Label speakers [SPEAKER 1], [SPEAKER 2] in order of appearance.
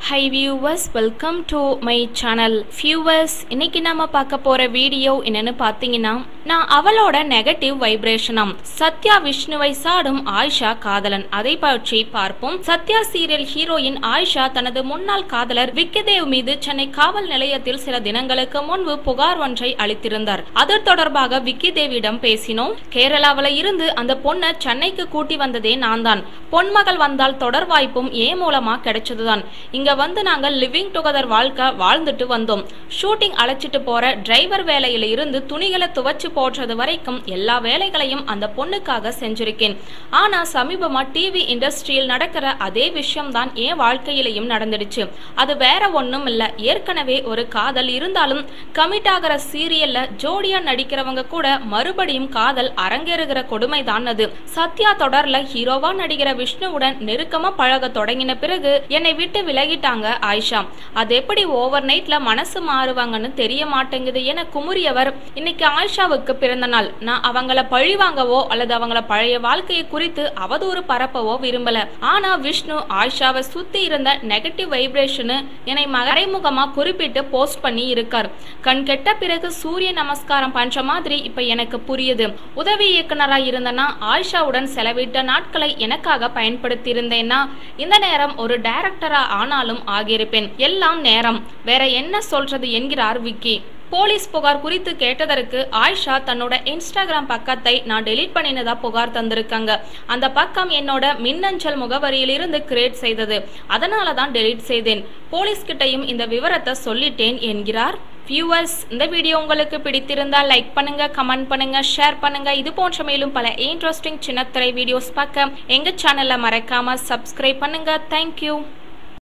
[SPEAKER 1] high viewers welcome to my channel viewers இன்னைக்கு நாம பார்க்க போற வீடியோ என்னன்னு பார்த்தீங்கன்னா நான் அவளோட நெகட்டிவ் வைப்ரேஷனாம் சத்யா விஷ்ணுவை சாடும் ஆயிஷா காதலன் அதை பற்றி பார்ப்போம் சத்யா சீரியல் ஹீரோயின் ஆயிஷா தனது முன்னாள் காதலர் விக்கிதேவ் மீது சென்னை காவல் நிலையத்தில் சில தினங்களுக்கு முன்பு புகார் ஒன்றை அளித்திருந்தார் அது தொடர்பாக விக்கிதேவிடம் பேசினோம் கேரளாவில் இருந்து அந்த பொண்ணை சென்னைக்கு கூட்டி வந்ததே நான் தான் பொன்மகள் வந்தால் தொடர் வாய்ப்பும் ஏன் மூலமா கிடைச்சதுதான் இங்க வந்து நாங்க லிவிங் டுகெதர் வாழ்க்கை வாழ்ந்துட்டு வந்தோம் ஷூட்டிங் அழைச்சிட்டு போற டிரைவர் வேலையில இருந்து துணிகளை துவைச்சு போடுறது வரைக்கும் எல்லா வேலைகளையும் அந்த பொண்ணுக்காக செஞ்சிருக்கேன் ஆனா சமீபமா டிவி இண்டஸ்ட்ரியில் நடக்கிற அதே விஷயம் தான் என் வாழ்க்கையிலையும் நடந்துடுச்சு அது வேற ஒண்ணும் இல்ல ஏற்கனவே ஒரு காதல் இருந்தாலும் கமிட் ஆகிற சீரியல்ல ஜோடியா நடிக்கிறவங்க கூட மறுபடியும் காதல் அரங்கேறுகிற கொடுமை தான் அது சத்யா தொடர்ல ஹீரோவா நடிக்கிற விஷ்ணுவுடன் நெருக்கமா பழக தொடங்கின பிறகு என்னை விட்டு விலகிட்டாங்க ஆயிஷா அது எப்படி ஓவர் நைட்ல மனசு மாறுவாங்கன்னு தெரிய மாட்டேங்குது என குமுறியவர் இன்னைக்கு ஆயிஷாவுக்கு பிறந்த நாள் நான் அவங்கள பழி வாங்கவோ அல்லது அவங்கள பழைய வாழ்க்கையை குறித்து அவதூறு பரப்பவோ விரும்பல ஆனா விஷ்ணு ஆயிஷாவை சுத்தி இருந்த நெகட்டிவ் வைப்ரேஷனு என்னை மறைமுகமா குறிப்பிட்டு போஸ்ட் பண்ணி இருக்கார் கண் கெட்ட பிறகு சூரிய நமஸ்காரம் பண்ற மாதிரி இப்ப எனக்கு புரியுது உதவி இயக்குனரா இருந்தனா ஆயிஷாவுடன் செலவிட்ட நாட்களை எனக்காக பயன்படுத்தி இருந்தேன்னா இந்த நேரம் ஒரு டைரக்டரா ஆனாலும் ஆகியிருப்பேன் எல்லாம் நேரம் வேற என்ன சொல்றது என்கிறார் விக்கி போலீஸ் புகார் குறித்து கேட்டதற்கு ஆயிஷா தன்னோட இன்ஸ்டாகிராம் பக்கத்தை நான் டெலீட் பண்ணினதா புகார் தந்திருக்காங்க அந்த பக்கம் என்னோட மின்னஞ்சல் முகவரியிலிருந்து கிரியேட் செய்தது அதனால தான் டெலீட் செய்தேன் போலீஸ் கிட்டையும் இந்த விவரத்தை சொல்லிட்டேன் என்கிறார் வியூவர்ஸ் இந்த வீடியோ உங்களுக்கு பிடித்திருந்தால் லைக் பண்ணுங்க கமெண்ட் பண்ணுங்க ஷேர் பண்ணுங்க இது போன்ற மேலும் பல இன்ட்ரெஸ்டிங் சின்னத்திரை வீடியோஸ் பார்க்க எங்க சேனலை மறக்காம சப்ஸ்கிரைப் பண்ணுங்க தேங்க்யூ